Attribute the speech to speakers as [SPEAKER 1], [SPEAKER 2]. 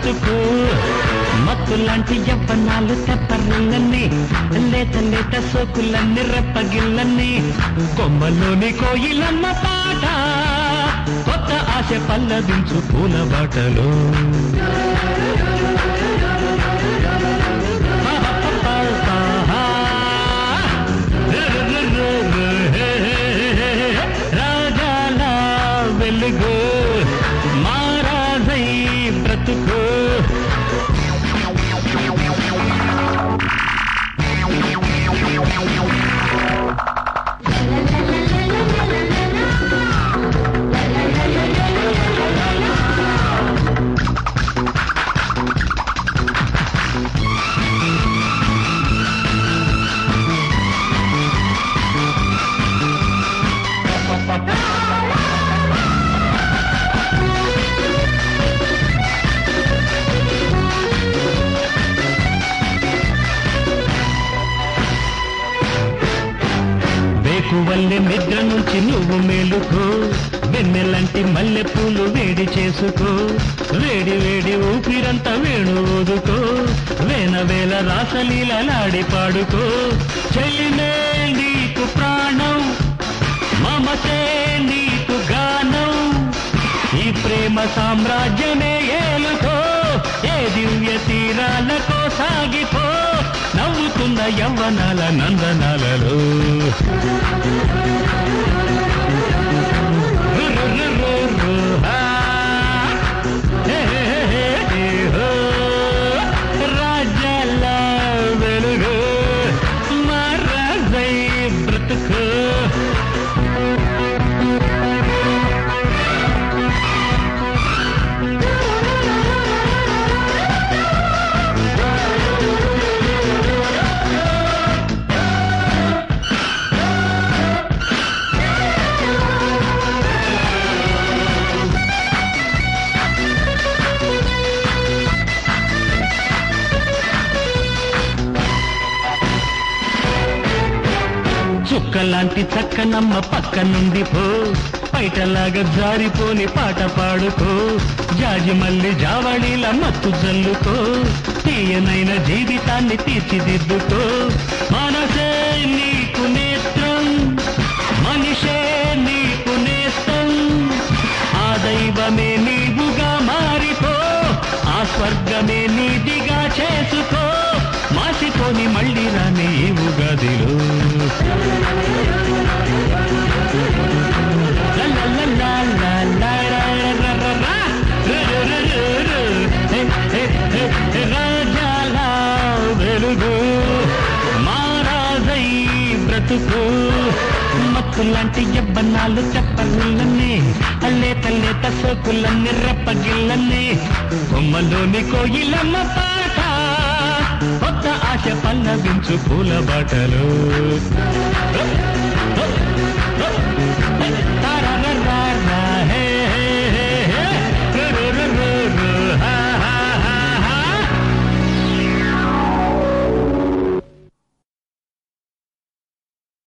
[SPEAKER 1] బ్రతుకు మత్తులాంటి యవ్వనాలు తెప్పరిల్లన్నీ లేత లేత సోకులన్నీ రెప్పగిల్లన్నీ కొమ్మలోని కోయిలమ్మ పాట కొత్త ఆశ పల్లవించు పూల బాటలో రాజాల వెలుగు మారాజై బ్రతుకు వేకువల్లే నిద్ర నుంచి నువ్వు మేలుకో వెన్నెలంటి మల్లె పూలు వేడి చేసుకో వేడి వేడి ఊపిరంతా వేణు ఊదుకో వేన వేల రాసలీలలాడి పాడుకో చెల్లినే నీకు ప్రాణం మమతే నీకు గానం ఈ ప్రేమ సామ్రాజ్యమే ఏలుకో ఏ దివ్య తీరాలకో సాగిపో నవ్వుతున్న యవ్వనాల నందనాలలో రురురురురు, ఆ. హే, హే, హే, హే, హో. రాజ్యాల వెలుగు మహారాజై బ్రతుకు చుక్కలాంటి చక్కనమ్మ పక్క నుండి పో బయటలాగా జారిపోని పాట పాడుకో జాజి మల్లి జావళీల మత్తు జల్లుకో తీయనైన జీవితాన్ని తీర్చిదిద్దుకో మనసే నీకు నేత్రం మనిషే నీకు నేస్తం ఆ దైవమే నీవుగా మారిపో ఆ స్వర్గమే నీదిగా చేసుకో మాసిపోని మళ్ళీ రాని ఈ ఉగాదిలో లా లా లా లా లా లా రా రా రా రా. రు రు రు రు రు. హే, హే, హే, హే, రాజాల వెలుగు మారాజై బ్రతుకు మత్తులాంటి యవ్వనాలు చెప్పరులన్నీ లేత లేత సోకులన్నీ రెప్పగిల్లన్నీ కొమ్మలోని కోయిలమ్మ పాట కొత్త ఆశ పల్లవించు పూల బాటలు